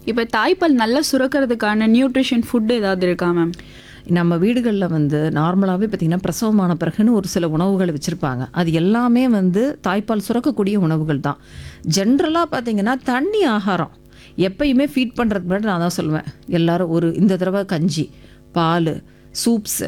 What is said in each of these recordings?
இப்போ தாய்ப்பால் நல்லா சுரக்கிறதுக்கான நியூட்ரிஷன் ஃபுட் ஏதாவது இருக்கா மேம் நம்ம வீடுகளில் வந்து நார்மலாகவே பார்த்திங்கன்னா பிரசவமான பிறகுன்னு ஒரு சில உணவுகள் வச்சுருப்பாங்க அது எல்லாமே வந்து தாய்ப்பால் சுரக்கக்கூடிய உணவுகள் தான் ஜென்ரலாக பார்த்திங்கன்னா தண்ணி ஆகாரம் எப்பயுமே ஃபீட் பண்ணுறதுக்கு முன்னாடி நான் தான் சொல்லுவேன் எல்லாரும் ஒரு இந்த தடவை கஞ்சி பால் சூப்ஸு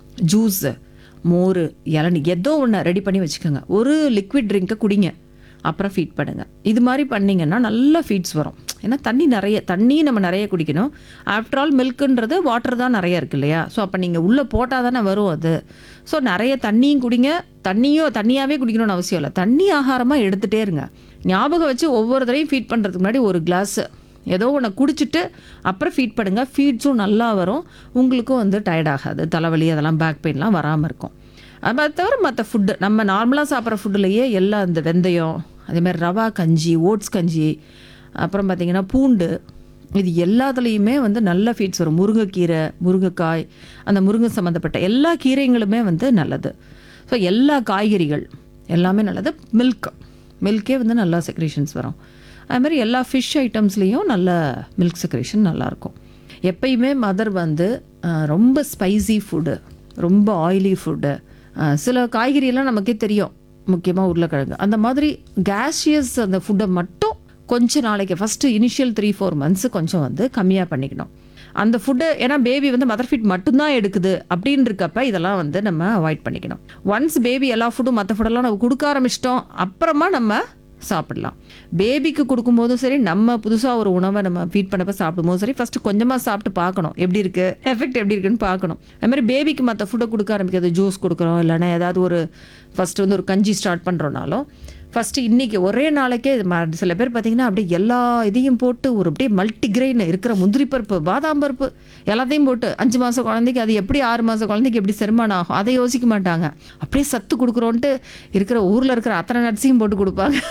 ஜூஸு மோர் இளநி ஏதோ ஒன்று ரெடி பண்ணி வச்சுக்கோங்க ஒரு லிக்விட் ட்ரிங்கை குடிங்க அப்புறம் ஃபீட் பண்ணுங்க இது மாதிரி பண்ணிங்கன்னா நல்லா ஃபீட்ஸ் வரும் ஏன்னா தண்ணி நிறைய தண்ணி நம்ம நிறைய குடிக்கணும் ஆஃப்டர் ஆல் மில்க்குன்றது வாட்டர் தான் நிறைய இருக்கு இல்லையா ஸோ அப்போ நீங்கள் உள்ளே போட்டால் தானே வரும் அது ஸோ நிறைய தண்ணியும் குடிங்க தண்ணியும் தண்ணியாகவே குடிக்கணும்னு அவசியம் இல்லை தண்ணி ஆகாரமாக எடுத்துகிட்டே இருங்க ஞாபகம் வச்சு ஒவ்வொரு தடவையும் ஃபீட் பண்ணுறதுக்கு முன்னாடி ஒரு கிளாஸ் ஏதோ ஒன்று குடிச்சிட்டு அப்புறம் ஃபீட் பண்ணுங்க ஃபீட்ஸும் நல்லா வரும் உங்களுக்கும் வந்து டயர்ட் ஆகாது தலைவலி அதெல்லாம் பேக் பெயின்லாம் வராமல் இருக்கும் அது தவிர மற்ற ஃபுட்டு நம்ம நார்மலாக சாப்பிட்ற ஃபுட்டுலேயே எல்லாம் இந்த வெந்தயம் அதே மாதிரி ரவா கஞ்சி ஓட்ஸ் கஞ்சி அப்புறம் பார்த்திங்கன்னா பூண்டு இது எல்லாத்துலேயுமே வந்து நல்ல ஃபீட்ஸ் வரும் முருங்கைக்கீரை முருங்கைக்காய் அந்த முருங்கை சம்மந்தப்பட்ட எல்லா கீரைங்களுமே வந்து நல்லது ஸோ எல்லா காய்கறிகள் எல்லாமே நல்லது மில்க் மில்கே வந்து நல்லா செக்ரேஷன்ஸ் வரும் அது மாதிரி எல்லா ஃபிஷ் ஐட்டம்ஸ்லேயும் நல்ல மில்க் செக்ரேஷன் நல்லாயிருக்கும் எப்பயுமே மதர் வந்து அஹ், ரொம்ப ஸ்பைசி ஃபுட்டு ரொம்ப ஆயிலி ஃபுட்டு சில காய்கறியெல்லாம் நமக்கே தெரியும் முக்கியமாக உருளைக்கிழங்கு அந்த மாதிரி கேஷியஸ் அந்த ஃபுட்டை மட்டும் கொஞ்ச நாளைக்கு first initial three four months கொஞ்சம் வந்து கம்மியாக பண்ணிக்கணும் அந்த ஃபுட்டு ஏன்னா பேபி வந்து மதர் ஃபீட் மட்டும்தான் எடுக்குது அப்படின்னு இருக்கப்ப இதெல்லாம் வந்து நம்ம அவாய்ட் பண்ணிக்கணும் ஒன்ஸ் பேபி எல்லா ஃபுட்டும் மற்ற ஃபுட்டெல்லாம் நம்ம கொடுக்க ஆரம்பிச்சிட்டோம் அப்புறமா நம்ம சாப்பிடலாம் பேபிக்கு கொடுக்கும்போதும் சரி நம்ம புதுசாக ஒரு உணவை நம்ம ஃபீட் பண்ணப்ப சாப்பிடும்போதும் சரி ஃபஸ்ட்டு கொஞ்சமாக சாப்பிட்டு பார்க்கணும் எப்படி இருக்குது எஃபெக்ட் எப்படி இருக்குன்னு பார்க்கணும் அது மாதிரி பேபிக்கு மற்ற ஃபுட்டை கொடுக்க ஆரம்பிக்கிறது ஜூஸ் கொடுக்குறோம் இல்லைன்னா ஏதாவது ஒரு ஃபஸ்ட்டு வந்து ஒரு கஞ்சி ஸ்டார்ட் பண்ணுறோனாலும் ஃபஸ்ட்டு இன்றைக்கி ஒரே நாளைக்கே இது ம- சில பேர் பார்த்தீங்கன்னா அப்படியே எல்லா இதையும் போட்டு ஒரு அப்படியே மல்டிகிரெயின் இருக்கிற முந்திரி பருப்பு பாதாம் பருப்பு எல்லாத்தையும் போட்டு அஞ்சு மாதம் குழந்தைக்கு அது எப்படி ஆறு மாதம் குழந்தைக்கு எப்படி செரிமானம் ஆகும் அதை யோசிக்க மாட்டாங்க அப்படியே சத்து கொடுக்குறோன்ட்டு இருக்கிற ஊரில் இருக்கிற அத்தனை நட்ஸையும் போட்டு கொடுப்பாங்க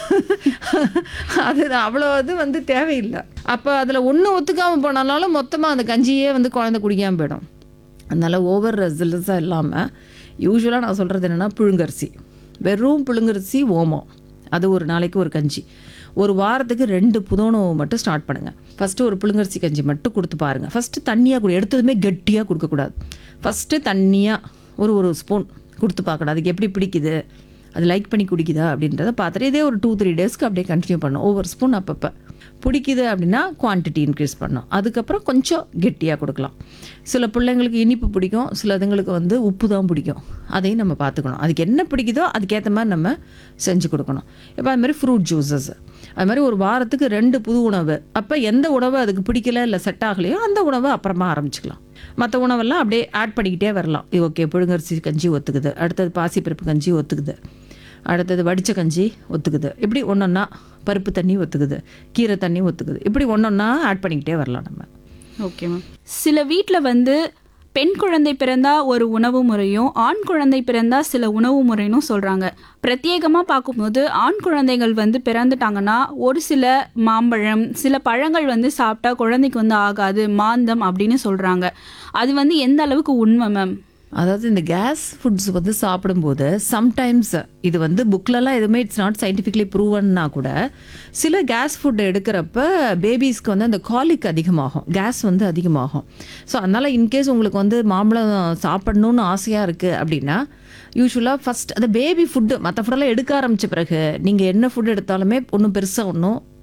அது அவ்வளோ இது வந்து தேவையில்லை அப்போ அதில் ஒன்று ஒத்துக்காமல் போனாலும் மொத்தமாக அந்த கஞ்சியே வந்து குழந்தை குடிக்காமல் போயிடும் அதனால் ஓவர் ரெசிலஸாக இல்லாமல் யூஸ்வலாக நான் சொல்கிறது என்னென்னா புழுங்கரிசி வெறும் புழுங்கரிசி ஓமம் அது ஒரு நாளைக்கு ஒரு கஞ்சி ஒரு வாரத்துக்கு ரெண்டு புதோணவு மட்டும் ஸ்டார்ட் பண்ணுங்கள் ஃபஸ்ட்டு ஒரு புழுங்கரிசி கஞ்சி மட்டும் கொடுத்து பாருங்கள் ஃபஸ்ட்டு தண்ணியாக கொடு எடுத்ததுமே கெட்டியாக கொடுக்கக்கூடாது ஃபஸ்ட்டு தண்ணியாக ஒரு ஒரு ஸ்பூன் கொடுத்து பார்க்கணும் அதுக்கு எப்படி பிடிக்குது அது லைக் பண்ணி குடிக்குதா அப்படின்றத பார்த்துட்டு இதே ஒரு டூ த்ரீ டேஸ்க்கு அப்படியே கண்டினியூ பண்ணும் ஒவ்வொரு ஸ்பூன் அப்பப்போ பிடிக்குது அப்படின்னா குவான்டிட்டி இன்க்ரீஸ் பண்ணும் அதுக்கப்புறம் கொஞ்சம் கெட்டியாக கொடுக்கலாம் சில பிள்ளைங்களுக்கு இனிப்பு பிடிக்கும் சிலதுங்களுக்கு வந்து உப்பு தான் பிடிக்கும் அதையும் நம்ம பார்த்துக்கணும் அதுக்கு என்ன பிடிக்குதோ அதுக்கேற்ற மாதிரி நம்ம செஞ்சு கொடுக்கணும் இப்போ அது மாதிரி ஃப்ரூட் ஜூஸஸ் அது மாதிரி ஒரு வாரத்துக்கு ரெண்டு புது உணவு அப்போ எந்த உணவு அதுக்கு பிடிக்கல இல்லை செட் ஆகலையோ அந்த உணவை அப்புறமா ஆரம்பிச்சுக்கலாம் மற்ற உணவெல்லாம் அப்படியே ஆட் பண்ணிக்கிட்டே வரலாம் இது ஓகே புழுங்கரிசி கஞ்சி ஒத்துக்குது அடுத்தது பாசிப்பருப்பு கஞ்சி ஒத்துக்குது அடுத்தது வடித்த கஞ்சி ஒத்துக்குது இப்படி ஒன்றொன்னா பருப்பு தண்ணி ஒத்துக்குது கீரை தண்ணி ஒத்துக்குது இப்படி ஒன்றொன்னா ஆட் பண்ணிக்கிட்டே வரலாம் நம்ம ஓகே மேம் சில வீட்டில் வந்து பெண் குழந்தை பிறந்தா ஒரு உணவு முறையும் ஆண் குழந்தை பிறந்தா சில உணவு முறையும் சொல்றாங்க பிரத்யேகமா பார்க்கும்போது ஆண் குழந்தைகள் வந்து பிறந்துட்டாங்கன்னா ஒரு சில மாம்பழம் சில பழங்கள் வந்து சாப்பிட்டா குழந்தைக்கு வந்து ஆகாது மாந்தம் அப்படின்னு சொல்றாங்க அது வந்து எந்த அளவுக்கு உண்மை மேம் அதாவது இந்த கேஸ் ஃபுட்ஸ் வந்து சாப்பிடும்போது சம்டைம்ஸ் இது வந்து புக்லலாம் எதுவுமே இட்ஸ் நாட் சயின்டிஃபிக்லி ப்ரூவன்னா கூட சில கேஸ் ஃபுட் எடுக்கிறப்ப பேபிஸ்க்கு வந்து அந்த காலிக் அதிகமாகும் கேஸ் வந்து அதிகமாகும் ஸோ அதனால் இன்கேஸ் உங்களுக்கு வந்து மாம்பழம் சாப்பிடணும்னு ஆசையாக இருக்குது அப்படின்னா யூஸ்வலாக ஃபஸ்ட் அந்த பேபி ஃபுட்டு மற்ற ஃபுட்டெல்லாம் எடுக்க ஆரம்பித்த பிறகு நீங்கள் என்ன ஃபுட் எடுத்தாலுமே ஒன்றும் பெருசாக ஒன்றும்